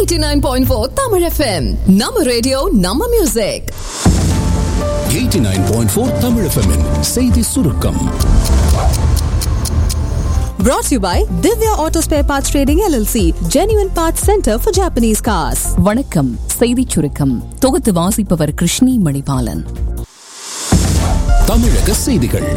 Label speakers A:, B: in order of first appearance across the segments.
A: 89.4 Tamil FM நம்ம radio நம்ம music
B: 89.4 Tamil FM -இன் செய்தி சுருக்கம்
C: Brought to you by Divya Auto Spare Parts Trading LLC, Genuine Parts Center for Japanese Cars.
D: வணக்கம் செய்திச் சுருக்கம் தொகுத்து வாசிப்பவர் கிருஷ்ணி மணிபாலன்
B: தமிழக செய்திகள்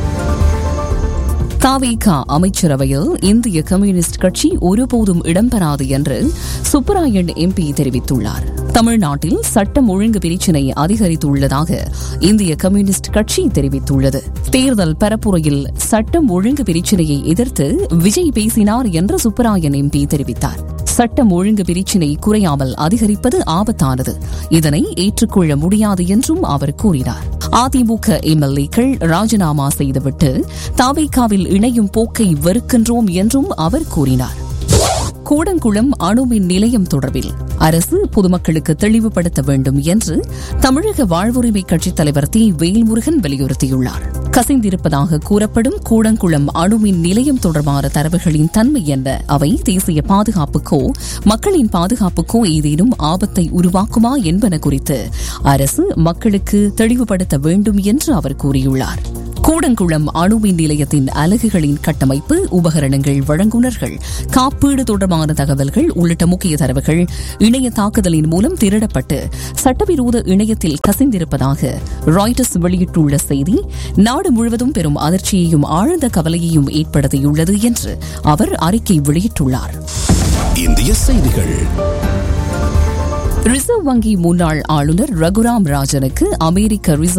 D: தாவேகா அமைச்சரவையில் இந்திய கம்யூனிஸ்ட் கட்சி ஒருபோதும் இடம்பெறாது என்று சுப்பராயன் எம்பி தெரிவித்துள்ளார் தமிழ்நாட்டில் சட்டம் ஒழுங்கு பிரச்சினை அதிகரித்துள்ளதாக இந்திய கம்யூனிஸ்ட் கட்சி தெரிவித்துள்ளது தேர்தல் பரப்புரையில் சட்டம் ஒழுங்கு பிரச்சினையை எதிர்த்து விஜய் பேசினார் என்று சுப்பராயன் எம்பி தெரிவித்தார் சட்டம் ஒழுங்கு பிரச்சினை குறையாமல் அதிகரிப்பது ஆபத்தானது இதனை ஏற்றுக்கொள்ள முடியாது என்றும் அவர் கூறினார் அதிமுக எம்எல்ஏக்கள் ராஜினாமா செய்துவிட்டு தாவேக்காவில் இணையும் போக்கை வெறுக்கின்றோம் என்றும் அவர் கூறினார் கூடங்குளம் அணுமின் நிலையம் தொடர்பில் அரசு பொதுமக்களுக்கு தெளிவுபடுத்த வேண்டும் என்று தமிழக வாழ்வுரிமை கட்சித் தலைவர் தி வேல்முருகன் வலியுறுத்தியுள்ளார் கசிந்திருப்பதாக கூறப்படும் கூடங்குளம் அணுமின் நிலையம் தொடர்பான தரவுகளின் தன்மை என்ன அவை தேசிய பாதுகாப்புக்கோ மக்களின் பாதுகாப்புக்கோ ஏதேனும் ஆபத்தை உருவாக்குமா என்பன குறித்து அரசு மக்களுக்கு தெளிவுபடுத்த வேண்டும் என்று அவர் கூறியுள்ளார் கூடங்குளம் அணுமின் நிலையத்தின் அலகுகளின் கட்டமைப்பு உபகரணங்கள் வழங்குனர்கள் காப்பீடு தொடர்பான தகவல்கள் உள்ளிட்ட முக்கிய தரவுகள் இணைய தாக்குதலின் மூலம் திருடப்பட்டு சட்டவிரோத இணையத்தில் கசிந்திருப்பதாக ராய்டர்ஸ் வெளியிட்டுள்ள செய்தி நாடு முழுவதும் பெரும் அதிர்ச்சியையும் ஆழ்ந்த கவலையையும் ஏற்படுத்தியுள்ளது என்று அவர் அறிக்கை வெளியிட்டுள்ளார்
B: இந்திய செய்திகள்
D: ரிசர்வ் வங்கி முன்னாள் ஆளுநர் ரகுராம் ராஜனுக்கு அமெரிக்க ரிசர்வ்